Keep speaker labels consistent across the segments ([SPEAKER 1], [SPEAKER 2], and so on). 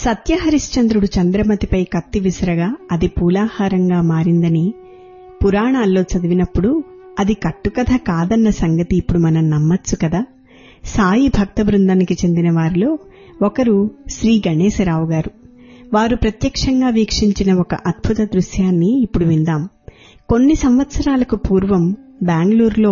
[SPEAKER 1] సత్యహరిశ్చంద్రుడు చంద్రమతిపై కత్తి విసరగా అది పూలాహారంగా మారిందని పురాణాల్లో చదివినప్పుడు అది కట్టుకథ కాదన్న సంగతి ఇప్పుడు మనం నమ్మచ్చు కదా సాయి భక్త బృందానికి చెందిన వారిలో ఒకరు శ్రీ గణేశరావు గారు వారు ప్రత్యక్షంగా వీక్షించిన ఒక అద్భుత దృశ్యాన్ని ఇప్పుడు విందాం కొన్ని సంవత్సరాలకు పూర్వం బెంగళూరులో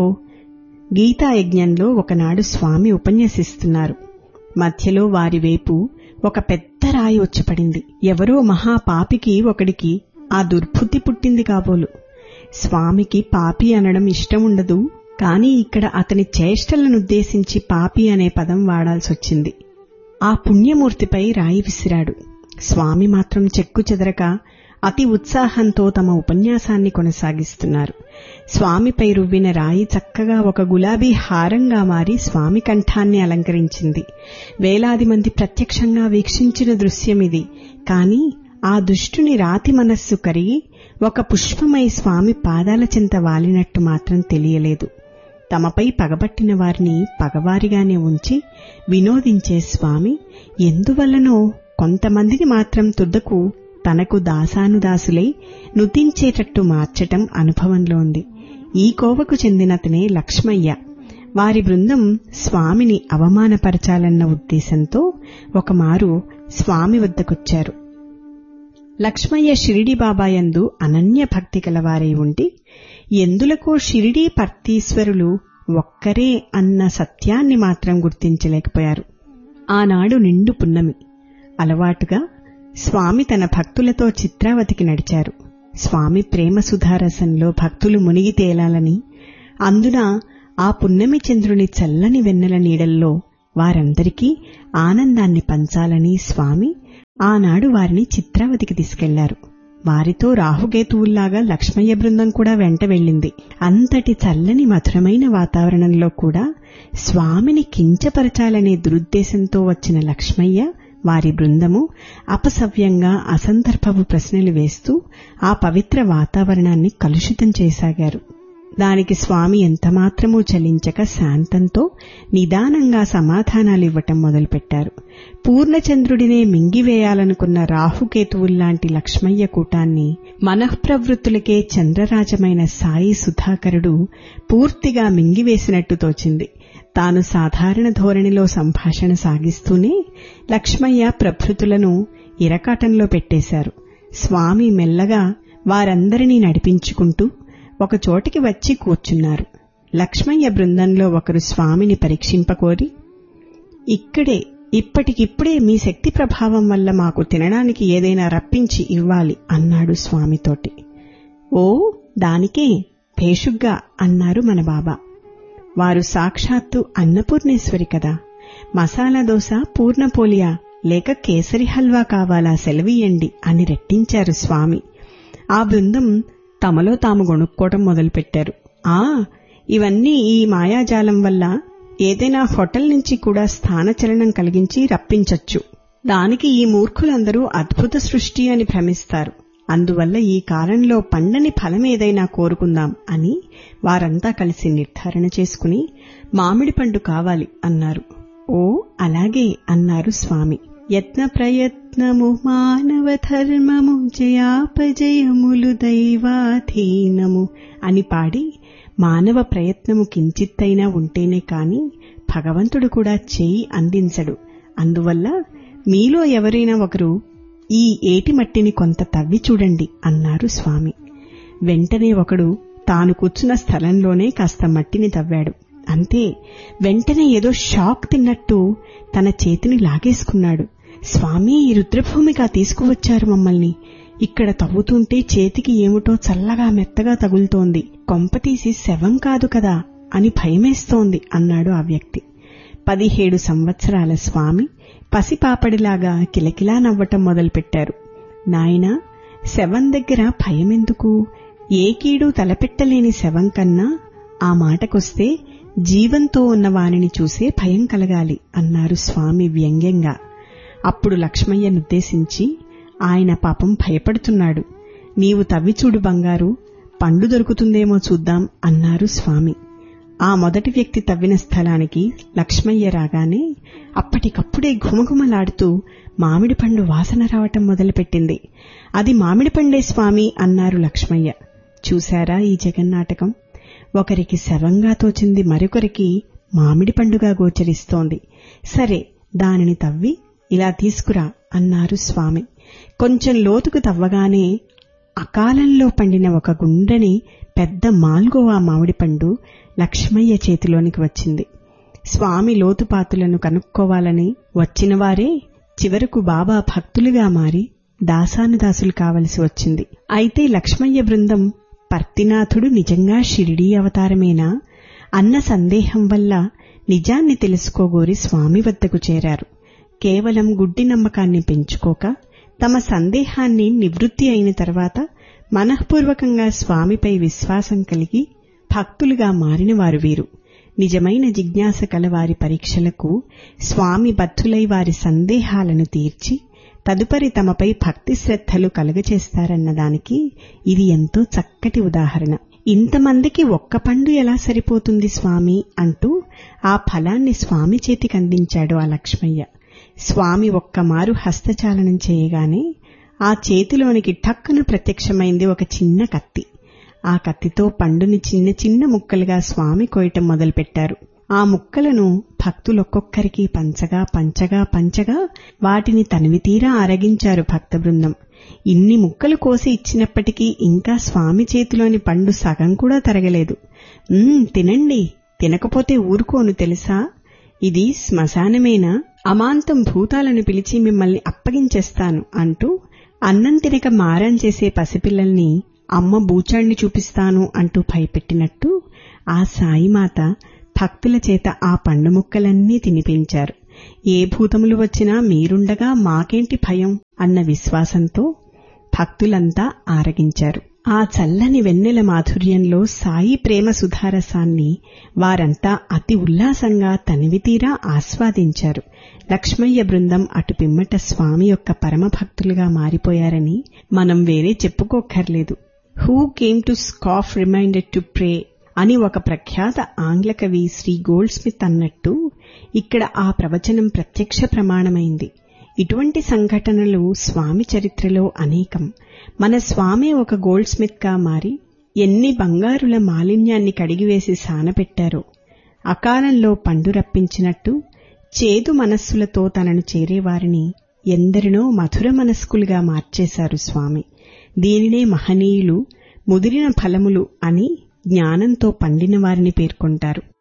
[SPEAKER 1] గీతా యజ్ఞంలో ఒకనాడు స్వామి ఉపన్యసిస్తున్నారు మధ్యలో వారి వైపు ఒక పెద్ద రాయి వచ్చిపడింది ఎవరో మహాపాపికి ఒకడికి ఆ దుర్బుద్ధి పుట్టింది కాబోలు స్వామికి పాపి అనడం ఇష్టం ఉండదు కాని ఇక్కడ అతని చేష్టలనుద్దేశించి పాపి అనే పదం వాడాల్సొచ్చింది ఆ పుణ్యమూర్తిపై రాయి విసిరాడు స్వామి మాత్రం చెక్కు చెదరక అతి ఉత్సాహంతో తమ ఉపన్యాసాన్ని కొనసాగిస్తున్నారు స్వామిపై రువ్విన రాయి చక్కగా ఒక గులాబీ హారంగా మారి స్వామి కంఠాన్ని అలంకరించింది వేలాది మంది ప్రత్యక్షంగా వీక్షించిన దృశ్యమిది కాని ఆ దుష్టుని రాతి మనస్సు కరిగి ఒక పుష్పమై స్వామి పాదాల చింత వాలినట్టు మాత్రం తెలియలేదు తమపై పగబట్టిన వారిని పగవారిగానే ఉంచి వినోదించే స్వామి ఎందువల్లనో కొంతమందిని మాత్రం తుద్దకు తనకు దాసానుదాసులై నుతించేటట్టు మార్చటం అనుభవంలో ఉంది ఈ కోవకు చెందినతనే లక్ష్మయ్య వారి బృందం స్వామిని అవమానపరచాలన్న ఉద్దేశంతో ఒకమారు స్వామి వద్దకొచ్చారు లక్ష్మయ్య షిరిడి బాబాయందు అనన్య భక్తి కలవారై ఉండి ఎందులకో షిరిడీ పర్తీశ్వరులు ఒక్కరే అన్న సత్యాన్ని మాత్రం గుర్తించలేకపోయారు ఆనాడు నిండు పున్నమి అలవాటుగా స్వామి తన భక్తులతో చిత్రావతికి నడిచారు స్వామి ప్రేమ సుధారసంలో భక్తులు మునిగి తేలాలని అందున ఆ పున్నమి చంద్రుని చల్లని వెన్నెల నీడల్లో వారందరికీ ఆనందాన్ని పంచాలని స్వామి ఆనాడు వారిని చిత్రావతికి తీసుకెళ్లారు వారితో రాహుకేతువుల్లాగా లక్ష్మయ్య బృందం కూడా వెంట వెళ్ళింది అంతటి చల్లని మధురమైన వాతావరణంలో కూడా స్వామిని కించపరచాలనే దురుద్దేశంతో వచ్చిన లక్ష్మయ్య వారి బృందము అపసవ్యంగా అసందర్భపు ప్రశ్నలు వేస్తూ ఆ పవిత్ర వాతావరణాన్ని కలుషితం చేశాగారు దానికి స్వామి ఎంతమాత్రమూ చలించక శాంతంతో నిదానంగా సమాధానాలివ్వటం మొదలుపెట్టారు పూర్ణచంద్రుడినే మింగివేయాలనుకున్న రాహుకేతువుల్లాంటి లక్ష్మయ్య కూటాన్ని మనఃప్రవృత్తులకే చంద్రరాజమైన సాయి సుధాకరుడు పూర్తిగా మింగివేసినట్టు తోచింది తాను సాధారణ ధోరణిలో సంభాషణ సాగిస్తూనే లక్ష్మయ్య ప్రభృతులను ఇరకాటంలో పెట్టేశారు స్వామి మెల్లగా వారందరినీ నడిపించుకుంటూ ఒక చోటికి వచ్చి కూర్చున్నారు లక్ష్మయ్య బృందంలో ఒకరు స్వామిని పరీక్షింపకోరి ఇక్కడే ఇప్పటికిప్పుడే మీ శక్తి ప్రభావం వల్ల మాకు తినడానికి ఏదైనా రప్పించి ఇవ్వాలి అన్నాడు స్వామితోటి ఓ దానికే భేషుగ్గా అన్నారు మన బాబా వారు సాక్షాత్తు అన్నపూర్ణేశ్వరి కదా మసాలా దోశ పూర్ణపోలియా లేక కేసరి హల్వా కావాలా సెలవీయండి అని రెట్టించారు స్వామి ఆ బృందం తమలో తాము గొణుక్కోవటం మొదలుపెట్టారు ఆ ఇవన్నీ ఈ మాయాజాలం వల్ల ఏదైనా హోటల్ నుంచి కూడా స్థానచలనం కలిగించి రప్పించొచ్చు దానికి ఈ మూర్ఖులందరూ అద్భుత సృష్టి అని భ్రమిస్తారు అందువల్ల ఈ కాలంలో పండని ఫలమేదైనా కోరుకుందాం అని వారంతా కలిసి నిర్ధారణ చేసుకుని మామిడి పండు కావాలి అన్నారు ఓ అలాగే అన్నారు స్వామి యత్న ప్రయత్నము మానవ ధర్మము జయాపజయములు దైవాధీనము అని పాడి మానవ ప్రయత్నము కించిత్తైనా ఉంటేనే కాని భగవంతుడు కూడా చేయి అందించడు అందువల్ల మీలో ఎవరైనా ఒకరు ఈ ఏటి మట్టిని కొంత తవ్వి చూడండి అన్నారు స్వామి వెంటనే ఒకడు తాను కూర్చున్న స్థలంలోనే కాస్త మట్టిని తవ్వాడు అంతే వెంటనే ఏదో షాక్ తిన్నట్టు తన చేతిని లాగేసుకున్నాడు స్వామి ఈ రుద్రభూమిగా తీసుకువచ్చారు మమ్మల్ని ఇక్కడ తవ్వుతుంటే చేతికి ఏమిటో చల్లగా మెత్తగా తగులుతోంది కొంపతీసి శవం కాదు కదా అని భయమేస్తోంది అన్నాడు ఆ వ్యక్తి పదిహేడు సంవత్సరాల స్వామి పసిపాపడిలాగా కిలకిలా నవ్వటం మొదలుపెట్టారు నాయనా శవం దగ్గర భయమెందుకు ఏ కీడు తలపెట్టలేని శవం కన్నా ఆ మాటకొస్తే జీవంతో ఉన్న వానిని చూసే భయం కలగాలి అన్నారు స్వామి వ్యంగ్యంగా అప్పుడు లక్ష్మయ్యనుద్దేశించి ఆయన పాపం భయపడుతున్నాడు నీవు తవ్విచూడు బంగారు పండు దొరుకుతుందేమో చూద్దాం అన్నారు స్వామి ఆ మొదటి వ్యక్తి తవ్విన స్థలానికి లక్ష్మయ్య రాగానే అప్పటికప్పుడే ఘుమఘుమలాడుతూ మామిడి పండు వాసన రావటం మొదలుపెట్టింది అది మామిడి పండే స్వామి అన్నారు లక్ష్మయ్య చూశారా ఈ జగన్నాటకం ఒకరికి శవంగా తోచింది మరొకరికి మామిడి పండుగా గోచరిస్తోంది సరే దానిని తవ్వి ఇలా తీసుకురా అన్నారు స్వామి కొంచెం లోతుకు తవ్వగానే అకాలంలో పండిన ఒక గుండ్రని పెద్ద మాల్గోవా మామిడి పండు లక్ష్మయ్య చేతిలోనికి వచ్చింది స్వామి లోతుపాతులను కనుక్కోవాలని వచ్చినవారే చివరకు బాబా భక్తులుగా మారి దాసానుదాసులు కావలసి వచ్చింది అయితే లక్ష్మయ్య బృందం పర్తినాథుడు నిజంగా షిరిడీ అవతారమేనా అన్న సందేహం వల్ల నిజాన్ని తెలుసుకోగోరి స్వామి వద్దకు చేరారు కేవలం గుడ్డి నమ్మకాన్ని పెంచుకోక తమ సందేహాన్ని నివృత్తి అయిన తర్వాత మనఃపూర్వకంగా స్వామిపై విశ్వాసం కలిగి భక్తులుగా మారిన వారు వీరు నిజమైన జిజ్ఞాస కల వారి పరీక్షలకు స్వామి బద్ధులై వారి సందేహాలను తీర్చి తదుపరి తమపై భక్తి శ్రద్ధలు కలుగచేస్తారన్నదానికి ఇది ఎంతో చక్కటి ఉదాహరణ ఇంతమందికి ఒక్క పండు ఎలా సరిపోతుంది స్వామి అంటూ ఆ ఫలాన్ని స్వామి చేతికి అందించాడు ఆ లక్ష్మయ్య స్వామి ఒక్కమారు హస్తచాలనం చేయగానే ఆ చేతిలోనికి ఠక్కున ప్రత్యక్షమైంది ఒక చిన్న కత్తి ఆ కత్తితో పండుని చిన్న చిన్న ముక్కలుగా స్వామి కోయటం మొదలుపెట్టారు ఆ ముక్కలను భక్తులొక్కొక్కరికి పంచగా పంచగా పంచగా వాటిని తనివితీరా అరగించారు భక్త బృందం ఇన్ని ముక్కలు కోసి ఇచ్చినప్పటికీ ఇంకా స్వామి చేతిలోని పండు సగం కూడా తరగలేదు తినండి తినకపోతే ఊరుకోను తెలుసా ఇది శ్మశానమేనా అమాంతం భూతాలను పిలిచి మిమ్మల్ని అప్పగించేస్తాను అంటూ అన్నం తినక మారం చేసే పసిపిల్లల్ని అమ్మ బూచాణ్ణి చూపిస్తాను అంటూ భయపెట్టినట్టు ఆ సాయిమాత భక్తుల చేత ఆ పండు ముక్కలన్నీ తినిపించారు ఏ భూతములు వచ్చినా మీరుండగా మాకేంటి భయం అన్న విశ్వాసంతో భక్తులంతా ఆరగించారు ఆ చల్లని వెన్నెల మాధుర్యంలో సాయి ప్రేమ సుధారసాన్ని వారంతా అతి ఉల్లాసంగా తనివితీరా ఆస్వాదించారు లక్ష్మయ్య బృందం అటు పిమ్మట స్వామి యొక్క పరమభక్తులుగా మారిపోయారని మనం వేరే చెప్పుకోక్కర్లేదు who came to scoff reminded to pray అని ఒక ప్రఖ్యాత ఆంగ్ల కవి శ్రీ గోల్డ్ స్మిత్ అన్నట్టు ఇక్కడ ఆ ప్రవచనం ప్రత్యక్ష ప్రమాణమైంది ఇటువంటి సంఘటనలు స్వామి చరిత్రలో అనేకం మన స్వామి ఒక గోల్డ్ స్మిత్ గా మారి ఎన్ని బంగారుల మాలిన్యాన్ని కడిగివేసి సానపెట్టారో అకాలంలో పండు రప్పించినట్టు చేదు మనస్సులతో తనను చేరేవారిని ఎందరినో మధుర మనస్కులుగా మార్చేశారు స్వామి దీనినే మహనీయులు ముదిరిన ఫలములు అని జ్ఞానంతో పండిన వారిని పేర్కొంటారు